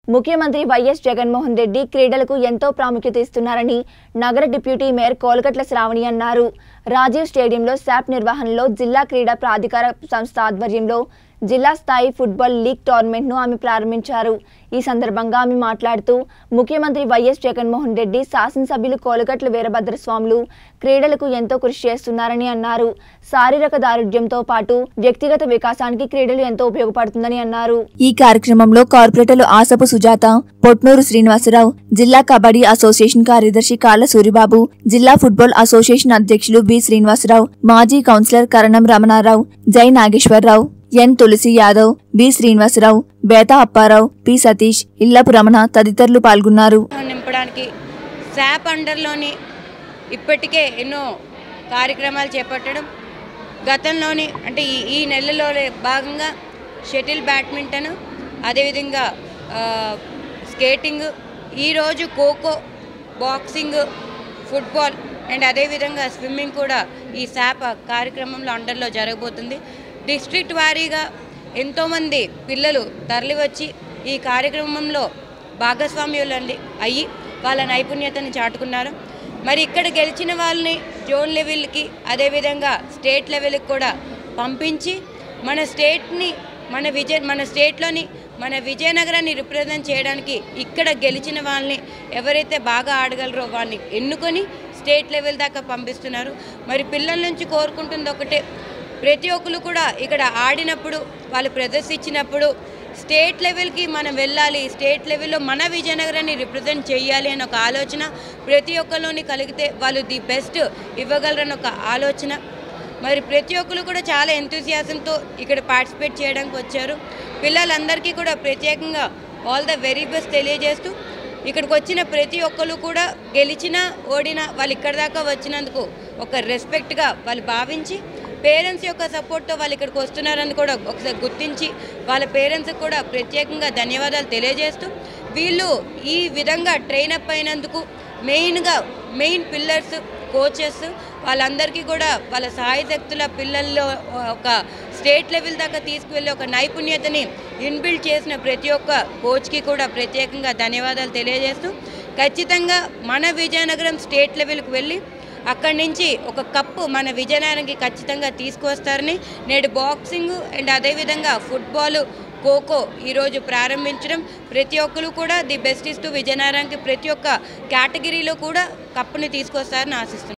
ముఖ్యమంత్రి వైఎస్ జగన్మోహన్ రెడ్డి క్రీడలకు ఎంతో ప్రాముఖ్యత ఇస్తున్నారని నగర డిప్యూటీ మేయర్ కోలగట్ల శ్రావణి అన్నారు రాజీవ్ స్టేడియంలో శాప్ నిర్వహణలో జిల్లా క్రీడా ప్రాధికార సంస్థ ఆధ్వర్యంలో జిల్లా స్థాయి ఫుట్బాల్ లీగ్ టోర్నమెంట్ను ఆమె ప్రారంభించారు ఈ సందర్భంగా ఆమె మాట్లాడుతూ ముఖ్యమంత్రి వైఎస్ జగన్మోహన్ రెడ్డి శాసనసభ్యులు కోలగట్ల వీరభద్రస్వాములు క్రీడలకు ఎంతో కృషి చేస్తున్నారని అన్నారు శారీరక దారుఢ్యంతో పాటు వ్యక్తిగత వికాసానికి క్రీడలు ఎంతో ఉపయోగపడుతుందని అన్నారు ఈ కార్యక్రమంలో కార్పొరేటర్లు ఆసపు సుజాత పొట్నూరు శ్రీనివాసరావు జిల్లా కబడ్డీ అసోసియేషన్ కార్యదర్శి కాళ్ళ సూరిబాబు జిల్లా ఫుట్బాల్ అసోసియేషన్ అధ్యక్షులు బి శ్రీనివాసరావు మాజీ councillor Karanam Ramanarao Jai Nageswararao N Tulasi Yadav B Srinivasarao Betha Apparao P Satish Illapu Ramana తదితరులు పాల్గొన్నారు నింపడానికి శాప్ అండర్లోని ఇప్పటికే ఎన్నో కార్యక్రమాలు చేపట్టడం గతంలోని అంటే ఈ ఈ నెలలో భాగంగా షటిల్ బ్యాడ్మింటన్ అదేవిధంగా ఆ, స్కేటింగ్ ఈరోజు ఖోఖో బాక్సింగ్ ఫుట్బాల్ అండ్ అదేవిధంగా స్విమ్మింగ్ కూడా ఈ శాప్ కార్యక్రమంలో అండర్లో జరగబోతుంది డిస్ట్రిక్ట్ వారీగా ఎంతోమంది పిల్లలు తరలివచ్చి ఈ కార్యక్రమంలో భాగస్వామ్యులు అయ్యి వాళ్ళ నైపుణ్యతను చాటుకున్నారు మరి ఇక్కడ గెలిచిన వాళ్ళని జోన్ లెవెల్కి అదేవిధంగా స్టేట్ లెవెల్కి కూడా పంపించి మన స్టేట్ని మన విజయ మన స్టేట్లోని మన విజయనగరాన్ని రిప్రజెంట్ చేయడానికి ఇక్కడ గెలిచిన వాళ్ళని ఎవరైతే బాగా ఆడగలరో వాళ్ళని ఎన్నుకొని స్టేట్ లెవెల్ దాకా పంపిస్తున్నారు మరి పిల్లల నుంచి కోరుకుంటుంది ఒకటే ప్రతి ఒక్కరు కూడా ఇక్కడ ఆడినప్పుడు వాళ్ళు ప్రదర్శించినప్పుడు స్టేట్ లెవెల్కి మనం వెళ్ళాలి స్టేట్ లెవెల్లో మన విజయనగరాన్ని రిప్రజెంట్ చేయాలి అనే ఒక ఆలోచన ప్రతి ఒక్కరిలోని కలిగితే వాళ్ళు ది బెస్ట్ ఇవ్వగలరని ఒక ఆలోచన మరి ప్రతి ఒక్కరు కూడా చాలా ఎంతూజియాజంతో ఇక్కడ పార్టిసిపేట్ చేయడానికి వచ్చారు పిల్లలందరికీ కూడా ప్రత్యేకంగా ఆల్ ద వెరీ బెస్ట్ తెలియజేస్తూ ఇక్కడికి వచ్చిన ప్రతి ఒక్కరు కూడా గెలిచినా ఓడినా వాళ్ళు ఇక్కడ దాకా వచ్చినందుకు ఒక రెస్పెక్ట్గా వాళ్ళు భావించి పేరెంట్స్ యొక్క సపోర్ట్తో వాళ్ళు ఇక్కడికి వస్తున్నారని కూడా ఒకసారి గుర్తించి వాళ్ళ పేరెంట్స్కి కూడా ప్రత్యేకంగా ధన్యవాదాలు తెలియజేస్తూ వీళ్ళు ఈ విధంగా ట్రైన్ అప్ అయినందుకు మెయిన్గా మెయిన్ పిల్లర్స్ కోచెస్ వాళ్ళందరికీ కూడా వాళ్ళ సాయశక్తుల పిల్లల్లో ఒక స్టేట్ లెవెల్ దాకా తీసుకువెళ్ళి ఒక నైపుణ్యతని ఇన్బిల్డ్ చేసిన ప్రతి ఒక్క కోచ్కి కూడా ప్రత్యేకంగా ధన్యవాదాలు తెలియజేస్తూ ఖచ్చితంగా మన విజయనగరం స్టేట్ లెవెల్కి వెళ్ళి అక్కడి నుంచి ఒక కప్పు మన విజయనగరంకి ఖచ్చితంగా తీసుకువస్తారని నేడు బాక్సింగ్ అండ్ అదేవిధంగా ఫుట్బాల్ ఖోఖో ఈరోజు ప్రారంభించడం ప్రతి ఒక్కరు కూడా ది బెస్ట్ ఇస్తూ విజయనగరానికి ప్రతి ఒక్క కేటగిరీలో కూడా కప్పుని తీసుకొస్తారని ఆశిస్తున్నాను